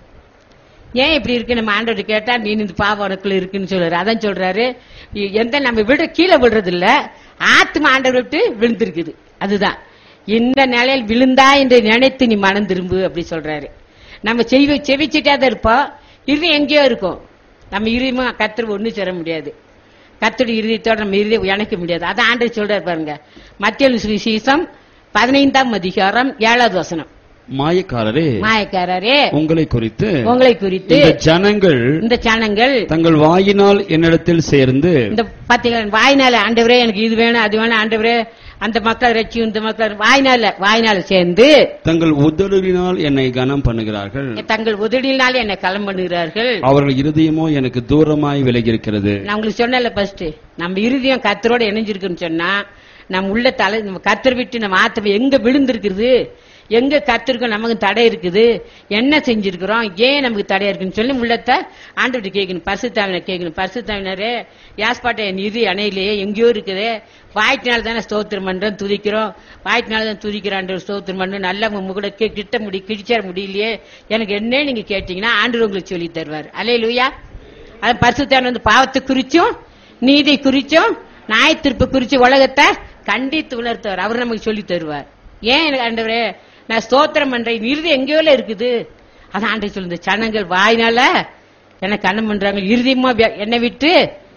ஏன் இப்படி இருக்கு நம்ம ஆண்டவர் கேட்டா நீ இந்த பாவம் உனக்குள்ள இருக்குன்னு சொல்றாரு அதான் சொல்றாரு இ- எந்த நம்ம விட கீழே விடுறது இல்ல ஆத்மா ஆண்டவர் விட்டு விழுந்திருக்குது அதுதான் இந்த நிலையில் விழுந்தா என்று நினைத்து நீ மனம் திரும்பு அப்படி சொல்றாரு நம்ம செவி செவிச்சிட்டே தான் இருப்போம் இறுதி எங்கேயோ இருக்கும் நம்ம இறுதியமா கத்திர ஒண்ணு சேர முடியாது கத்தருடைய இறுதியத்தோட நம்ம இறுதியை இணைக்க முடியாது அதான் ஆண்டவர் சொல்றாரு பாருங்க மத்திய சுவிசேஷம் பதினைந்தாம் அதிகாரம் ஏழாவது வசனம் மாயக்காரரே மாயக்காரரே உங்களை குறித்து உங்களை குறித்து இந்த ஜனங்கள் இந்த சனங்கள் தங்கள் வாயினால் என்னிடத்தில் சேர்ந்து இந்த பாத்தீங்களா வாய்னால ஆண்டவரே எனக்கு இது வேணும் அது வேணும் ஆண்டவரே அந்த மக்கள் ரட்சி இந்த மக்கள் வாய்னால வாய்னால சேர்ந்து தங்கள் உதடுகளினால் என்னை கனம் பண்ணுகிறார்கள் தங்கள் உதடியினாலே என்னை களம் பண்ணுகிறார்கள் அவர்கள் இருதயமோ எனக்கு தூரமாய் விலகியிருக்கிறது நான் உங்களுக்கு சொன்னல ஃபர்ஸ்ட் நம்ம இருதயம் கத்தரோட இணைஞ்சிருக்குன்னு சொன்னா நம்ம உள்ள தலை நம்ம கத்தர் விட்டு நம்ம ஆத்தம் எங்க விழுந்திருக்குது எங்க கத்திருக்கோம் நமக்கு தடை இருக்குது என்ன செஞ்சிருக்கிறோம் ஏன் நமக்கு தடையா இருக்குன்னு சொல்லி உள்ளத்தை ஆண்டு கேட்கணும் பரிசுத்தாவின கேட்கணும் பரிசுத்தாவினரே யாஸ்பாட்டை என் இது அணையிலேயே எங்கேயோ இருக்குது வாய்ட்டினால தானே ஸ்தோத்திரம் பண்றோம் துதிக்கிறோம் வாய்ட்டினால தான் துதிக்கிறான் ஸ்தோத்திரம் பண்றோம் நல்லா உங்க கூட கி- கிட்ட முடி கிழிச்சார முடியலையே எனக்கு என்ன நீங்க கேட்டீங்கன்னா ஆண்டு உங்களுக்கு சொல்லி தருவார் அலே லூயா அது பரிசுத்தான வந்து பாவத்தை குறிச்சும் நீதி குறிச்சும் நாய் திருப்பு குறிச்சு உலகத்தை கண்டித்து உணர்த்துவார் அவர் நமக்கு சொல்லி தருவார் ஏன் எனக்கு ஆண்டவரே நான் ஸ்தோத்திரம் பண்றேன் இறுதி எங்கேயோ இருக்குது அதான் ஆண்டை சொல்லுது சனங்கள் வாயினால என்ன கண்ணம் பண்றாங்க இறுதியமா வெ- என்னை விட்டு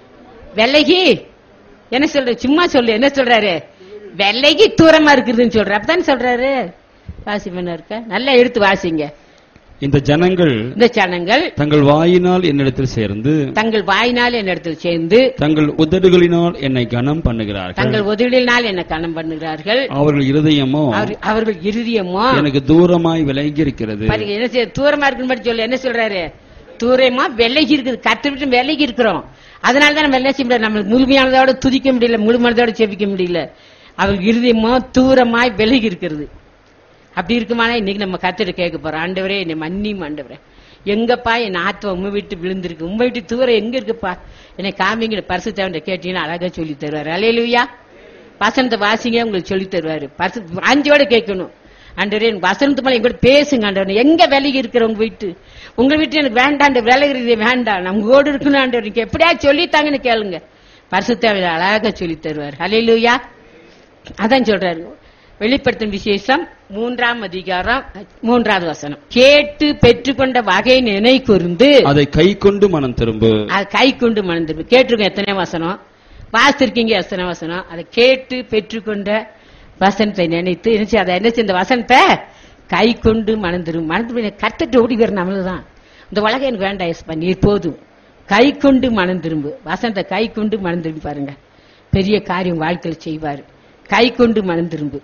வெள்ளகி என்ன சொல்ற சும்மா சொல்லு என்ன சொல்றாரு வெள்ளகி தூரமா இருக்குதுன்னு சொல்ற அப்பதானே சொல்றாரு வாசி பண்ண இருக்க நல்லா எடுத்து வாசிங்க இந்த ஜனங்கள் இந்த சனங்கள் தங்கள் வாயினால் என்னிடத்தில் சேர்ந்து தங்கள் வாயினால் என்னிடத்தில் சேர்ந்து தங்கள் உதடுகளினால் என்னை கனம் பண்ணுகிறார்கள் தங்கள் உதவினால் என்ன கணம் பண்ணுகிறார்கள் அவர்கள் இருதயமோ அவர்- அவர்கள் இருதயமோ எனக்கு தூரமாய் விலகி இருக்கிறது பாருங்க என்ன செய்ய தூரமா இருக்குன்னு மட்டும் சொல்லு என்ன சொல்றாரு தூரமா விலகி இருக்குது கத்து விட்டு விலகி இருக்கிறோம் அதனால தான் நம்ம என்ன செய்ய முடியாது நம்மளுக்கு முழுமையானதோட துதிக்க முடியல முழுமையானதோட செபிக்க முடியல அவர் இருதயமோ தூரமாய் விலகி இருக்கிறது அப்படி இருக்குமானா இன்னைக்கு நம்ம கத்திட்டு கேட்க போறோம் ஆண்டவரே என்னை மன்னியும் ஆண்டவரே எங்கப்பா என் ஆத்மா உண்மை விட்டு விழுந்திருக்கு உண்மை விட்டு தூரம் எங்க இருக்குப்பா என்னை காமிங்கிற பரிசு தேவன் கேட்டீங்கன்னா அழகா சொல்லி தருவாரு அலையிலுயா வசனத்தை வாசிங்க உங்களுக்கு சொல்லி தருவாரு பரிசு அஞ்சோட கேட்கணும் ஆண்டவரே எனக்கு வசனத்து மேல எங்கூட பேசுங்க ஆண்டவரே எங்க விலகி இருக்கிற உங்க வீட்டு உங்க வீட்டு எனக்கு வேண்டாம் அந்த விலகிறது வேண்டாம் நம்ம கூட இருக்கணும் ஆண்டவர் நீங்க எப்படியா சொல்லித்தாங்கன்னு கேளுங்க பரிசுத்தாவில அழகா சொல்லி தருவார் அலையிலுயா அதான் சொல்றாரு வெளிப்படுத்தும் விசேஷம் மூன்றாம் அதிகாரம் மூன்றாவது வசனம் கேட்டு பெற்றுக்கொண்ட வகை நினை கூர்ந்து அதை கை கொண்டு மனம் திரும்பு அது கை கொண்டு மணந்திருப்பு கேட்டிருக்கோம் எத்தனை வசனம் வாசித்திருக்கீங்க எத்தனை வசனம் அதை கேட்டு பெற்றுக்கொண்ட வசனத்தை நினைத்து என்ன செய்ய- அதை என்ன செய்ய இந்த வசனத்தை கை கொண்டு மணந்திரும் மணந்து கத்துட்டு ஓடி வர நம்மளுதான் இந்த உலகம் எனக்கு வேண்டாம் எஸ்பா நீர் போதும் கை கொண்டு மனம் திரும்பு வசனத்தை கை கொண்டு மனம் திரும்பி பாருங்க பெரிய காரியம் வாழ்க்கையில் செய்வார் கை கொண்டு மனம் திரும்பு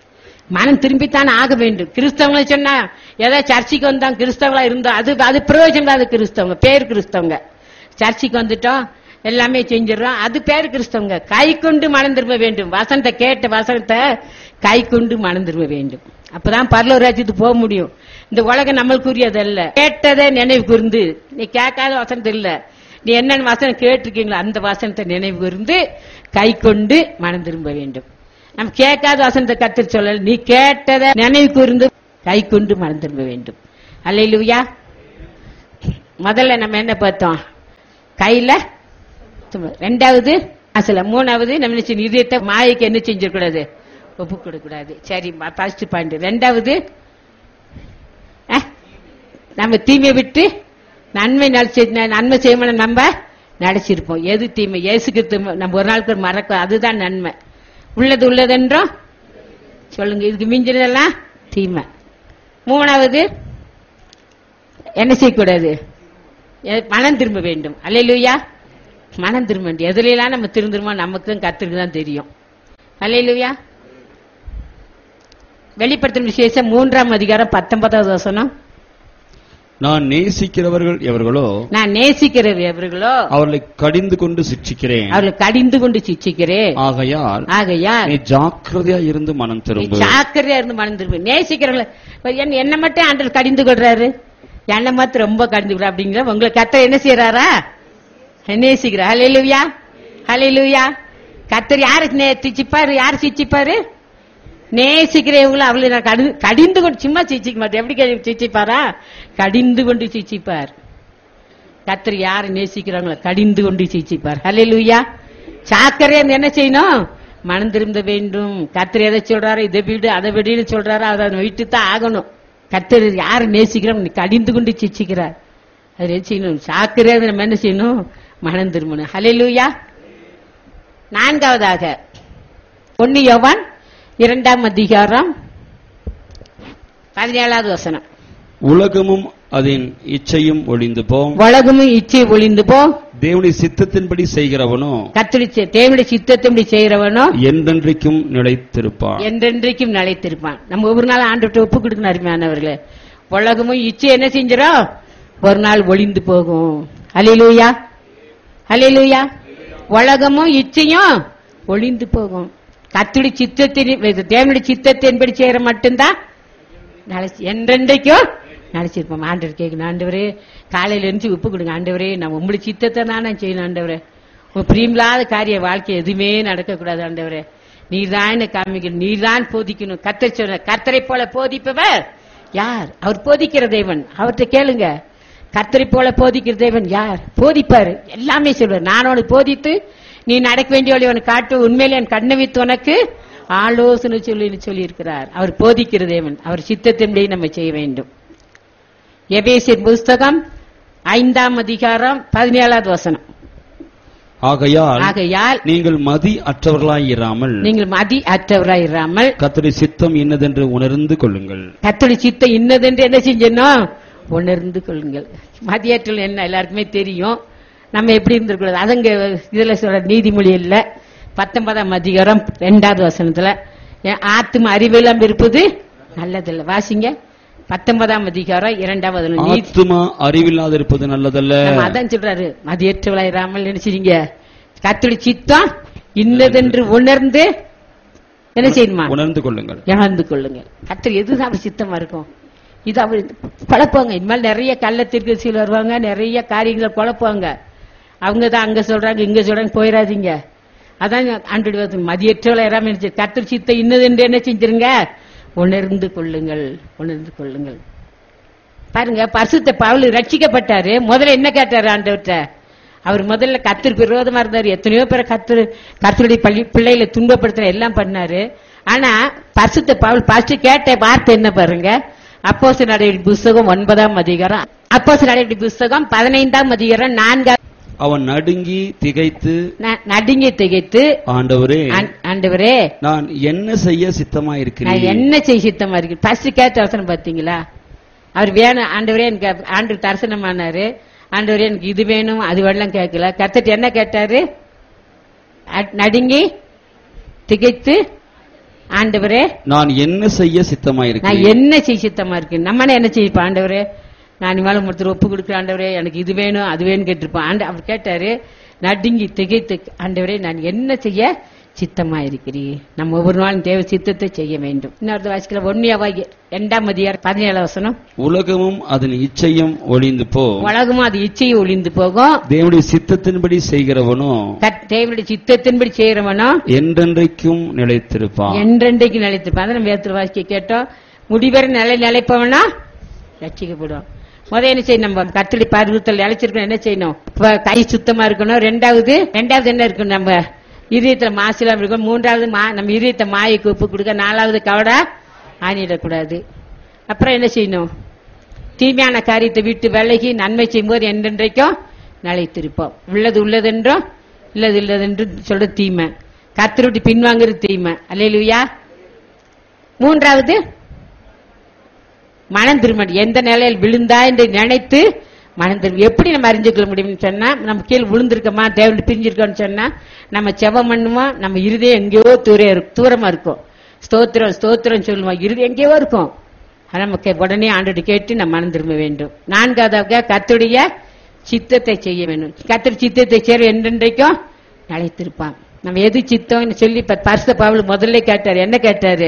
மனம் திரும்பித்தான் ஆக வேண்டும் கிறிஸ்தவங்களை சொன்னா ஏதோ சர்ச்சைக்கு வந்தோம் கிறிஸ்தவங்களா இருந்தோம் அது அது பிரயோஜனம் இல்லாத கிறிஸ்தவங்க பேர் கிறிஸ்தவங்க சர்ச்சைக்கு வந்துட்டோம் எல்லாமே செஞ்சிடறோம் அது பேர் கிறிஸ்தவங்க கை கொண்டு மனம் திரும்ப வேண்டும் வசனத்தை கேட்ட வசனத்தை கை கொண்டு மனம் திரும்ப வேண்டும் அப்பதான் பரலோ ராஜ்யத்துக்கு போக முடியும் இந்த உலகம் நம்மளுக்குரியது அல்ல கேட்டதை நினைவு கூர்ந்து நீ கேட்காத வசனத்து இல்ல நீ என்னென்ன வாசனம் கேட்டிருக்கீங்களோ அந்த வாசனத்தை நினைவு கூர்ந்து கை கொண்டு மனம் திரும்ப வேண்டும் நம்ம கேட்காத வசனத்தை கத்து சொல்லல நீ கேட்டதை நினைவு கூர்ந்து கை கொண்டு மனம் திரும்ப வேண்டும் அல்லையிலுயா முதல்ல நம்ம என்ன பார்த்தோம் கையில தும்ப- ரெண்டாவது அசல மூணாவது நம்ம என்ன செய்யணும்? இதயத்தை மாயைக்கு என்ன செஞ்சிடக்கூடாது ஒப்பு கொடுக்கூடாது சரி ஃபர்ஸ்ட் பாயிண்ட் ரெண்டாவது அஹ், நம்ம தீமை விட்டு நன்மை நடிச்சு நன்மை செய்யணும் நம்ம நடிச்சிருப்போம் எது தீமை இயேசுக்கு நம்ம ஒரு நாளுக்கு மறக்க அதுதான் நன்மை உள்ளது உள்ளதென்றோம் சொல்லுங்க இதுக்கு மிஞ்சினதெல்லாம் தீமை மூணாவது என்ன செய்யக்கூடாது எ- மனம் திரும்ப வேண்டும் அல்லையிலுயா மனம் திரும்ப வேண்டும் எதுலாம் நம்ம திருந்துருமோ நமக்கும் கத்திருக்கு தான் தெரியும் அல்லையிலுயா வெளிப்படுத்தும் விசேஷம் மூன்றாம் அதிகாரம் பத்தொன்பதாவது வசனம் நான் நேசிக்கிறவர்கள் எவர்களோ நான் நேசிக்கிறது எவர்களோ அவர்களை கடிந்து கொண்டு சிட்சிக்கிறேன் அவர்களை கடிந்து கொண்டு சிச்சிக்கிறேன் ஆகையால் ஆகையால் நீ ஜாக்கிரதையா இருந்து மனம் நீ திரும்பு ஜாக்கிரதையா இருந்து மனம் திரும்ப நேசிக்கிறவங்கள இப்ப என்ன என்ன மட்டும் ஆண்டல் கடிந்து கொள்றாரு என்னை மாத்திரம் ரொம்ப கடிந்து கொள்ற அப்படிங்கிற உங்களை கத்தர் என்ன செய்யறாரா நேசிக்கிறார் ஹalleluya ஹalleluya கத்தர் யாரு நே- சிச்சிப்பாரு யாரு சிச்சிப்பாரு நேசிக்கிறவங்கள அவளை நான் கடி- கடிந்து கொண்டு சும்மா சிச்சிக்க மாட்டேன் எப்படி கடி- சிச்சிப்பாரா கடிந்து கொண்டு சிச்சிப்பார் கத்தர் யாரை நேசிக்கிறாங்களோ கடிந்து கொண்டு சிச்சிப்பார் ஹalleluya சாக்கரையா இருந்து என்ன செய்யணும் மனம் திரும்ப வேண்டும் கத்தர் எதை சொல்றாரு இதை வீடு அதை வீடுன்னு சொல்றாரு அதை விட்டு தான் ஆகணும் கத்தர் யாரை நேசிக்கிறோம் கடிந்து கொண்டு சிச்சிக்கிறார் அது என்ன செய்யணும் சாக்கரையா இருந்து நம்ம என்ன செய்யணும் மனம் திரும்பணும் ஹalleluya நான்காவதாக பொன்னி யோவான் இரண்டாம் அதிகாரம் பதினேழாவது வசனம் உலகமும் அதன் இச்சையும் ஒளிந்து போம் உலகமும் இச்சை ஒளிந்து போ தேவனுடைய சித்தத்தின்படி செய்கிறவனோ கத்தடி தேவனுடைய சித்தத்தின்படி செய்கிறவனோ என்றென்றைக்கும் நிலைத்திருப்பான் என்றென்றைக்கும் நிலைத்திருப்பான் நம்ம ஒவ்வொரு நாள் ஆண்டு ஒப்பு கொடுக்கணும் அருமையானவர்களே உலகமும் இச்சை என்ன செஞ்சிடும் ஒரு நாள் ஒளிந்து போகும் அலிலூயா அலிலூயா உலகமும் இச்சையும் ஒளிந்து போகும் கத்துடி சித்தத்தின் தேவனுடைய சித்தத்தின்படி செய்யற மட்டும்தான் நினைச்சு என்றென்றைக்கும் நினைச்சிருப்போம் ஆண்டவர் கேட்கணும் ஆண்டவரே காலையில இருந்து உப்பு கொடுங்க ஆண்டவரே நான் உங்களுடைய சித்தத்தை தான் நான் செய்யணும் ஆண்டவரே உங்க பிரியமில்லாத காரிய வாழ்க்கை எதுவுமே நடக்கக்கூடாது ஆண்டவரே நீர்தான் என்ன காமிக்கணும் நீர்தான் போதிக்கணும் கத்தர் சொன்ன கர்த்தரை போல போதிப்பவர் யார் அவர் போதிக்கிற தேவன் அவர்கிட்ட கேளுங்க கர்த்தரை போல போதிக்கிற தேவன் யார் போதிப்பாரு எல்லாமே சொல்வார் நான் உனக்கு போதித்து நீ நடக்க வேண்டிய வழி உனக்கு காட்டு உண்மையிலே என் கண்ணை வைத்து உனக்கு ஆலோசனை சொல்லி சொல்லி இருக்கிறார் அவர் போதிக்கிற தேவன் அவர் சித்தத்தின்படி நம்ம செய்ய வேண்டும் எபேசியர் புஸ்தகம் ஐந்தாம் அதிகாரம் பதினேழாவது வசனம் ஆகையால் ஆகையால் நீங்கள் மதி அற்றவர்களாய் இராமல் நீங்கள் மதி அற்றவராய் இராமல் கர்த்தருடைய சித்தம் இன்னதென்று உணர்ந்து கொள்ளுங்கள் கத்தோட சித்தம் இன்னதென்று என்ன செஞ்சணும் உணர்ந்து கொள்ளுங்கள் மதியாற்றல் என்ன எல்லாருக்குமே தெரியும் நம்ம எப்படி இருந்திருக்கூடாது அதங்க இதுல சொல்ற நீதிமொழி இல்ல பத்தொன்பதாம் அதிகாரம் ரெண்டாவது வசனத்துல என் ஆத்தும அறிவெல்லாம் இருப்பது நல்லதில்ல வாசிங்க பத்தொன்பதாம் அதிகாரம் இரண்டாவது வசனம். நீதி ஆத்துமா அறிவில்லாத இருப்பது நல்லதல்ல நம்ம அதான் சொல்றாரு மதியற்றவளா இராமல் நினைச்சிருங்க கத்தோட சித்தம் இன்னதென்று உணர்ந்து என்ன செய்யணுமா உணர்ந்து கொள்ளுங்கள் இழந்து கொள்ளுங்கள் கத்தர் எதுதான் அவர் சித்தமா இருக்கும் இது அவர் குழப்புவாங்க இனிமேல் நிறைய கள்ளத்திற்கு சில வருவாங்க நிறைய காரியங்களை குழப்புவாங்க அவங்க தான் அங்க சொல்றாங்க இங்க சொல்றாங்க போயிடாதீங்க அதான் ஆண்டு மதியற்றவளை இறாம கத்தர் சித்தம் இன்னது என்று என்ன செஞ்சிருங்க உணர்ந்து கொள்ளுங்கள் உணர்ந்து கொள்ளுங்கள் பாருங்க பரிசுத்த பவுல் ரட்சிக்கப்பட்டாரு முதல்ல என்ன கேட்டாரு ஆண்டவர்கிட்ட அவர் முதல்ல கத்திற்கு விரோதமா இருந்தாரு எத்தனையோ பேரை கத்து கத்தருடைய பள்ளி பிள்ளைகளை துன்பப்படுத்துற எல்லாம் பண்ணாரு ஆனா பரிசுத்த பவுல் ஃபர்ஸ்ட் கேட்ட வார்த்தை என்ன பாருங்க அப்போஸ் நடவடிக்கை புஸ்தகம் ஒன்பதாம் அதிகாரம் அப்போஸ் நடவடிக்கை புஸ்தகம் பதினைந்தாம் அதிகாரம் நான்காம் அவன் நடுங்கி திகைத்து ந- நடுங்கி திகைத்து ஆண்டவரே ஆண்- ஆண்டவரே நான் என்ன செய்ய நான் சித்தமாயிருக்கிறேன் என்ன செய்ய சித்தமா இருக்கு ஃபர்ஸ்ட் கேட்ட அவசரம் பாத்தீங்களா அவர் வேணும் ஆண்டவரே எனக்கு ஆண்டு தரிசனமானாரு ஆண்டவரே எனக்கு இது வேணும் அது வேணும் கேட்கல கத்துட்டு என்ன கேட்டாரு அ- நடுங்கி திகைத்து ஆண்டவரே நான் என்ன செய்ய நான் சித்தமாயிருக்கிறேன் என்ன செய்ய சித்தமா இருக்கு நம்ம என்ன செய்யப்பா ஆண்டவரே நான் இனிமேல் ஒருத்தர் ஒப்பு கொடுக்குற ஆண்டவரே எனக்கு இது வேணும் அது வேணும் கேட்டிருப்போம் ஆண்டு அவர் கேட்டாரு நடுங்கி திகைத்து ஆண்டவரே நான் என்ன செய்ய சித்தமா இருக்கிறீ நம்ம ஒவ்வொரு நாளும் தேவ சித்தத்தை செய்ய வேண்டும் இன்னொரு வாசிக்கல ஒன்னியாவாகி இரண்டாம் அதிகாரம் பதினேழு வசனம் உலகமும் அதன் இச்சையும் ஒளிந்து போ உலகமும் அது இச்சையை ஒளிந்து போகும் தேவனுடைய சித்தத்தின்படி செய்கிறவனோ கத்- தேவனுடைய சித்தத்தின்படி செய்யறவனோ என்றென்றைக்கும் நிலைத்திருப்பான் என்றென்றைக்கு நிலைத்திருப்பான் அதை நம்ம வேத்துல வாசிக்க கேட்டோம் முடிவரை நிலை நிலைப்பவனா ரட்சிக்கப்படும் முத என்ன செய்யணும் நம்ம கத்தடி பருவத்தில் நிலைச்சிருக்கணும் என்ன செய்யணும் இப்ப கை சுத்தமா இருக்கணும் ரெண்டாவது ரெண்டாவது என்ன இருக்கணும் நம்ம இதயத்துல மாசிலாம் இருக்கணும் மூன்றாவது மா நம்ம இதயத்தை மாயைக்கு உப்பு கொடுக்க நாலாவது கவடா ஆணிடக்கூடாது அப்புறம் என்ன செய்யணும் தீமையான காரியத்தை விட்டு விலகி நன்மை செய்யும்போது என்றென்றைக்கும் நிலைத்திருப்போம் உள்ளது உள்ளதென்றும் இல்லது இல்லதென்று சொல்ற தீமை கத்தரை விட்டு பின்வாங்குறது தீமை அல்லையா மூன்றாவது மனம் திரும்பணும் எந்த நிலையில் விழுந்தா என்று நினைத்து மனம் திரும்ப எப்படி நம்ம அறிஞ்சுக்கொள்ள முடியும்னு சொன்னா நம்ம கீழே விழுந்திருக்கோமா தேவன் பிரிஞ்சிருக்கோம்னு சொன்னா நம்ம செவம் பண்ணுவோம் நம்ம இருதயம் எங்கேயோ தூர இருக்கு- தூரமா இருக்கும் ஸ்தோத்திரம் ஸ்தோத்திரம் சொல்லுவோம் இருதயம் எங்கேயோ இருக்கும் ஆனா நமக்கு உடனே ஆண்டோடு கேட்டு நம்ம மனம் திரும்ப வேண்டும் நான்காவதாக கத்துடைய சித்தத்தை செய்ய வேண்டும் கத்தர் சித்தத்தை செய்ய என்றென்றைக்கும் நிலைத்திருப்பான் நம்ம எது சித்தம்னு சொல்லி இப்ப பரிசு பவுல் முதல்ல கேட்டாரு என்ன கேட்டாரு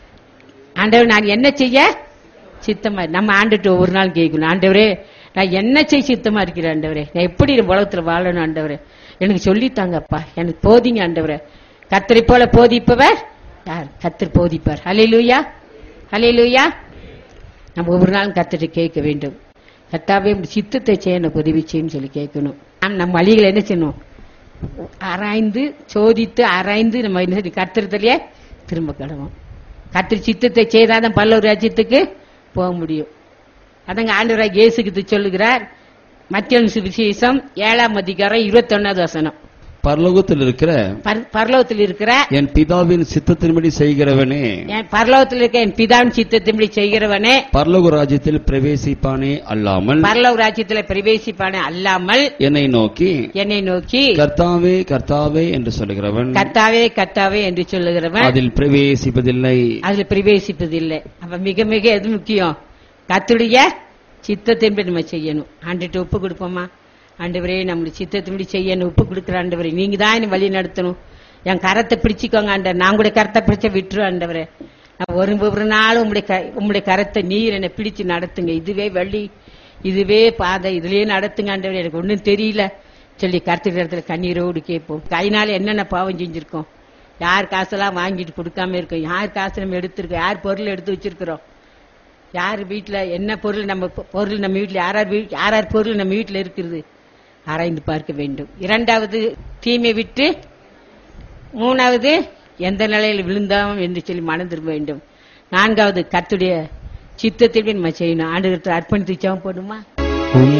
ஆண்டவர் நான் என்ன செய்ய சித்தமா நம்ம ஆண்டுட்டு ஒவ்வொரு நாள் கேட்கணும் ஆண்டவரே நான் என்ன செய்ய சித்தமா இருக்கிறேன் ஆண்டவரே நான் எப்படி இந்த உலகத்துல வாழணும் ஆண்டவரே எனக்கு சொல்லித்தாங்கப்பா எனக்கு போதிங்க ஆண்டவரே கத்தரை போல போதிப்பவர் யார் கத்தர் போதிப்பார் ஹalleluya ஹalleluya நம்ம ஒவ்வொரு நாளும் கத்தரை கேட்க வேண்டும் கத்தாவே உம் சித்தத்தை செய்ய எனக்கு உதவி செய்யும் சொல்லி கேட்கணும் நாம் நம்ம வழிகளை என்ன செய்யணும் ஆராய்ந்து சோதித்து ஆராய்ந்து நம்ம என்ன செய்யணும்? கர்த்தரத்திலேயே திரும்ப கடவோம் கர்த்தர் சித்தத்தை செய்தாதான் பல்லவர் ராஜ்யத்துக்கு போக முடியும் அதங்க ஆண்டவராக இயேசுக்கு சொல்லுகிறார் மத்திய சுவிசேஷம் ஏழாம் அதிகாரம் இருபத்தொன்னாவது வசனம் பரலோகத்தில் இருக்கிற பர- பரலோகத்தில் இருக்கிற என் பிதாவின் சித்தத்தின்படி செய்கிறவனே என் பரலோகத்தில் இருக்க என் பிதாவின் சித்தத்தின்படி செய்கிறவனே பரலோக ராஜ்யத்தில் பிரவேசிப்பானே அல்லாமல் பரலோக ராஜ்யத்தில் பிரவேசிப்பானே அல்லாமல் என்னை நோக்கி என்னை நோக்கி கர்த்தாவே கர்த்தாவே என்று சொல்லுகிறவன் கர்த்தாவே கர்த்தாவே என்று சொல்லுகிறவன் அதில் பிரவேசிப்பதில்லை அதுல பிரவேசிப்பதில்லை அப்ப மிக மிக எது முக்கியம் கத்துடைய சித்தத்தின்படி நம்ம செய்யணும் ஆண்டுட்டு ஒப்பு கொடுப்போமா ஆண்டவரே நம்மளுடைய சித்தத்தின்படி செய்யணும் ஒப்பு கொடுக்குற ஆண்டவரே நீங்க தான் என்னை வழி நடத்தணும் என் கரத்தை பிடிச்சிக்கோங்க ஆண்டவர் நான் கூட கரத்தை பிடிச்ச விட்டுரு ஆண்டவரே நான் ஒரு ஒரு நாளும் உங்களுடைய க- உங்களுடைய கரத்தை நீர் என்னை பிடிச்சு நடத்துங்க இதுவே வழி இதுவே பாதை இதுலயே நடத்துங்க ஆண்டவரே எனக்கு ஒண்ணும் தெரியல சொல்லி கருத்து இடத்துல கண்ணீரோடு கேட்போம் கைனால என்னென்ன பாவம் செஞ்சிருக்கோம் யார் காசெல்லாம் வாங்கிட்டு கொடுக்காம இருக்கோம் யார் காசு நம்ம எடுத்திருக்கோம் யார் பொருள் எடுத்து வச்சிருக்கிறோம் யார் வீட்ல என்ன பொருள் நம்ம பொ- பொருள் நம்ம வீட்ல யார் யார் வீ- யார் யார் பொருள் நம்ம வீட்ல இருக்கிறது ஆராய்ந்து பார்க்க வேண்டும் இரண்டாவது தீமை விட்டு மூணாவது எந்த நிலையில் விழுந்தோம் என்று சொல்லி மனம் திரும்ப வேண்டும் நான்காவது கர்த்துடைய சித்தத்திற்கு நம்ம செய்யணும் ஆண்டு அர்ப்பணித்து ஜெபம் போடுமா உம்